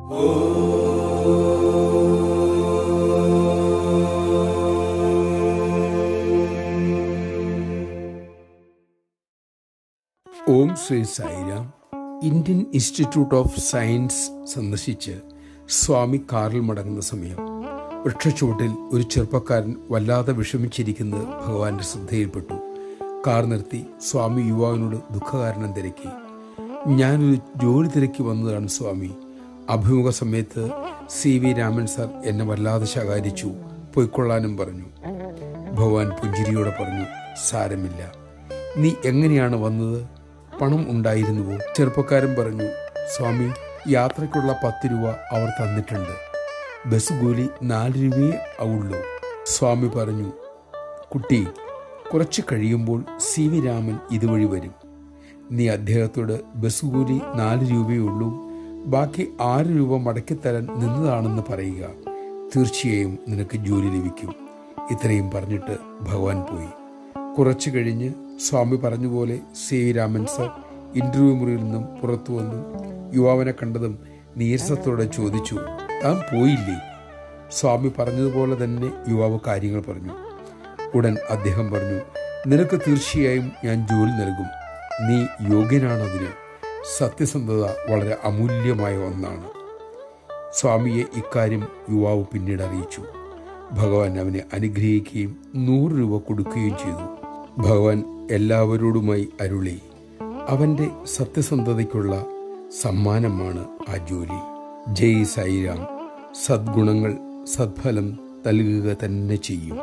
Om Shri Sairam Indian Institute of Science സന്ദർശിച്ച് സ്വാമി കാറിൽ മടങ്ങുന്ന സമയം വൃക്ഷച്ചുവട്ടിൽ ഒരു ചെറുപ്പക്കാരൻ വല്ലാതെ വിഷമിച്ചിരിക്കുന്നത് ഭഗവാന്റെ ശ്രദ്ധയിൽപ്പെട്ടു കാർ നിർത്തി സ്വാമി യുവാവിനോട് ദുഃഖകാരണം തിരക്കി ഞാനൊരു ജോലി തിരക്കി വന്നതാണ് സ്വാമി അഭിമുഖ സമയത്ത് സി വി രാമൻ സാർ എന്നെ വല്ലാതെ ശകാരിച്ചു പൊയ്ക്കൊള്ളാനും പറഞ്ഞു ഭഗവാൻ പുഞ്ചിരിയോടെ പറഞ്ഞു സാരമില്ല നീ എങ്ങനെയാണ് വന്നത് പണം ഉണ്ടായിരുന്നുവോ ചെറുപ്പക്കാരൻ പറഞ്ഞു സ്വാമി യാത്രയ്ക്കുള്ള പത്ത് രൂപ അവർ തന്നിട്ടുണ്ട് ബസ് കൂലി നാല് രൂപയേ ആവുള്ളൂ സ്വാമി പറഞ്ഞു കുട്ടി കുറച്ച് കഴിയുമ്പോൾ സി വി രാമൻ ഇതുവഴി വരും നീ അദ്ദേഹത്തോട് ബസ് കൂലി നാല് രൂപയേ ഉള്ളൂ ബാക്കി ആറ് രൂപ മടക്കിത്തരാൻ നിന്നതാണെന്ന് പറയുക തീർച്ചയായും നിനക്ക് ജോലി ലഭിക്കും ഇത്രയും പറഞ്ഞിട്ട് ഭഗവാൻ പോയി കുറച്ചു കഴിഞ്ഞ് സ്വാമി പറഞ്ഞതുപോലെ C V Raman sir interview മുറിയിൽ നിന്നും പുറത്തു വന്നു യുവാവിനെ കണ്ടതും നീരസത്തോടെ ചോദിച്ചു താൻ പോയില്ലേ സ്വാമി പറഞ്ഞതുപോലെ തന്നെ യുവാവ് കാര്യങ്ങൾ പറഞ്ഞു ഉടൻ അദ്ദേഹം പറഞ്ഞു നിനക്ക് തീർച്ചയായും ഞാൻ ജോലി നൽകും നീ യോഗ്യനാണതിന് സത്യസന്ധത വളരെ അമൂല്യമായ ഒന്നാണ് സ്വാമിയെ ഇക്കാര്യം യുവാവ് പിന്നീട് അറിയിച്ചു ഭഗവാൻ അവനെ അനുഗ്രഹിക്കുകയും നൂറ് രൂപ കൊടുക്കുകയും ചെയ്തു ഭഗവാൻ എല്ലാവരോടുമായി അരുളി അവന്റെ സത്യസന്ധതയ്ക്കുള്ള സമ്മാനമാണ് ആ ജോലി ജയ് സായിരാം സദ്ഗുണങ്ങൾ സദ്ഫലം നൽകുക തന്നെ ചെയ്യും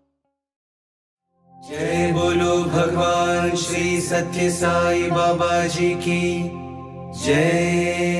जय बोलो भगवान श्री सत्य साई बाबा जी की जय